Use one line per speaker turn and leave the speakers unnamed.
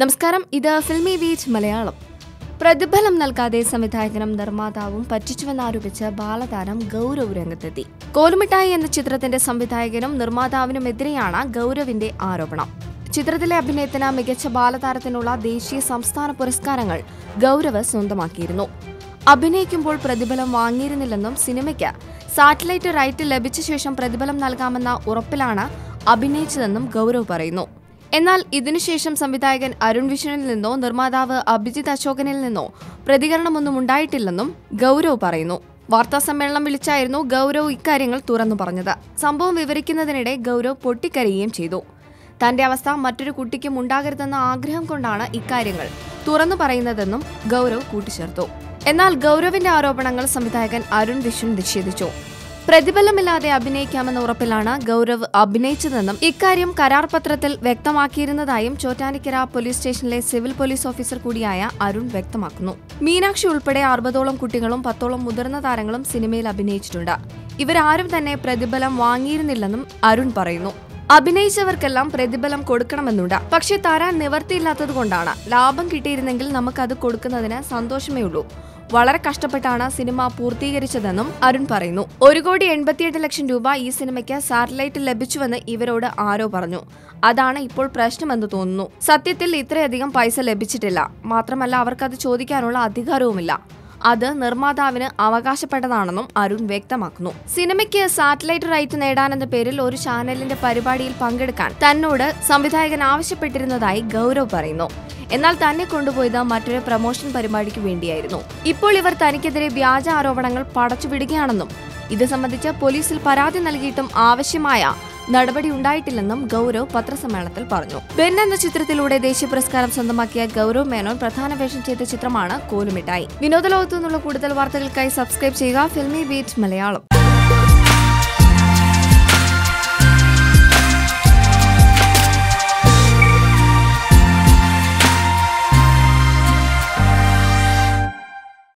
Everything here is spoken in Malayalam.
നമസ്കാരം ഇത് ഫിൽമി ബീച്ച് മലയാളം പ്രതിഫലം നൽകാതെ സംവിധായകനും നിർമ്മാതാവും പറ്റിച്ചുവെന്നാരോപിച്ച് ബാലതാരം ഗൗരവ് രംഗത്തെത്തി കോലുമിഠായി എന്ന ചിത്രത്തിന്റെ സംവിധായകനും നിർമ്മാതാവിനുമെതിരെയാണ് ഗൗരവിന്റെ ആരോപണം ചിത്രത്തിലെ അഭിനയത്തിന് മികച്ച ബാലതാരത്തിനുള്ള ദേശീയ സംസ്ഥാന പുരസ്കാരങ്ങൾ ഗൗരവ് സ്വന്തമാക്കിയിരുന്നു അഭിനയിക്കുമ്പോൾ പ്രതിഫലം വാങ്ങിയിരുന്നില്ലെന്നും സിനിമയ്ക്ക് സാറ്റലൈറ്റ് റൈറ്റ് ലഭിച്ച ശേഷം പ്രതിഫലം നൽകാമെന്ന ഉറപ്പിലാണ് അഭിനയിച്ചതെന്നും ഗൗരവ് പറയുന്നു എന്നാൽ ഇതിനുശേഷം സംവിധായകൻ അരുൺ വിഷ്ണുവിൽ നിന്നോ നിർമ്മാതാവ് അഭിജിത് അശോകനിൽ നിന്നോ പ്രതികരണമൊന്നും ഉണ്ടായിട്ടില്ലെന്നും ഗൗരവ് പറയുന്നു വാർത്താ സമ്മേളനം വിളിച്ചായിരുന്നു ഗൗരവ് ഇക്കാര്യങ്ങൾ തുറന്നു പറഞ്ഞത് സംഭവം വിവരിക്കുന്നതിനിടെ ഗൗരവ് പൊട്ടിക്കരയുകയും ചെയ്തു തന്റെ അവസ്ഥ മറ്റൊരു കുട്ടിക്കും ഉണ്ടാകരുതെന്ന ആഗ്രഹം കൊണ്ടാണ് ഇക്കാര്യങ്ങൾ തുറന്നു പറയുന്നതെന്നും ഗൗരവ് കൂട്ടിച്ചേർത്തു എന്നാൽ ഗൗരവിന്റെ ആരോപണങ്ങൾ സംവിധായകൻ അരുൺ വിഷ്ണു നിഷേധിച്ചു പ്രതിഫലമില്ലാതെ അഭിനയിക്കാമെന്ന ഉറപ്പിലാണ് ഗൗരവ് അഭിനയിച്ചതെന്നും ഇക്കാര്യം കരാർ പത്രത്തിൽ വ്യക്തമാക്കിയിരുന്നതായും ചോറ്റാനിക്കര പോലീസ് സ്റ്റേഷനിലെ സിവിൽ പോലീസ് ഓഫീസർ കൂടിയായ അരുൺ വ്യക്തമാക്കുന്നു മീനാക്ഷി ഉൾപ്പെടെ അറുപതോളം കുട്ടികളും പത്തോളം മുതിർന്ന താരങ്ങളും സിനിമയിൽ അഭിനയിച്ചിട്ടുണ്ട് ഇവരാരും തന്നെ പ്രതിഫലം വാങ്ങിയിരുന്നില്ലെന്നും അരുൺ പറയുന്നു അഭിനയിച്ചവർക്കെല്ലാം പ്രതിഫലം കൊടുക്കണമെന്നുണ്ട് പക്ഷെ തരാൻ നിവർത്തിയില്ലാത്തതുകൊണ്ടാണ് ലാഭം കിട്ടിയിരുന്നെങ്കിൽ നമുക്കത് കൊടുക്കുന്നതിന് സന്തോഷമേ ഉള്ളൂ വളരെ കഷ്ടപ്പെട്ടാണ് സിനിമ പൂർത്തീകരിച്ചതെന്നും അരുൺ പറയുന്നു ഒരു കോടി എൺപത്തിയെട്ട് ലക്ഷം രൂപ ഈ സിനിമയ്ക്ക് സാറ്റലൈറ്റ് ലഭിച്ചുവെന്ന് ഇവരോട് ആരോ പറഞ്ഞു അതാണ് ഇപ്പോൾ പ്രശ്നമെന്ന് തോന്നുന്നു സത്യത്തിൽ ഇത്രയധികം പൈസ ലഭിച്ചിട്ടില്ല മാത്രമല്ല അവർക്കത് ചോദിക്കാനുള്ള അധികാരവുമില്ല അത് നിർമ്മാതാവിന് അവകാശപ്പെട്ടതാണെന്നും അരുൺ വ്യക്തമാക്കുന്നു സിനിമയ്ക്ക് സാറ്റലൈറ്റ് റൈറ്റ് നേടാനെന്ന പേരിൽ ഒരു ചാനലിന്റെ പരിപാടിയിൽ പങ്കെടുക്കാൻ തന്നോട് സംവിധായകൻ ആവശ്യപ്പെട്ടിരുന്നതായി ഗൗരവ് പറയുന്നു എന്നാൽ തന്നെ കൊണ്ടുപോയത് മറ്റൊരു പ്രമോഷൻ പരിപാടിക്ക് വേണ്ടിയായിരുന്നു ഇപ്പോൾ ഇവർ തനിക്കെതിരെ വ്യാജ ആരോപണങ്ങൾ പടച്ചുവിടുകയാണെന്നും ഇത് സംബന്ധിച്ച് പോലീസിൽ പരാതി നൽകിയിട്ടും ആവശ്യമായ നടപടി ഉണ്ടായിട്ടില്ലെന്നും ഗൗരവ് പത്രസമ്മേളനത്തിൽ പറഞ്ഞു ബെൻ എന്ന ചിത്രത്തിലൂടെ ദേശീയ പുരസ്കാരം സ്വന്തമാക്കിയ ഗൗരവ് മേനോൻ പ്രധാന വേഷം ചെയ്ത ചിത്രമാണ് കോലുമിഠായി വിനോദലോകത്തു നിന്നുള്ള കൂടുതൽ വാർത്തകൾക്കായി സബ്സ്ക്രൈബ് ചെയ്യുക ഫിൽമി ബീറ്റ് മലയാളം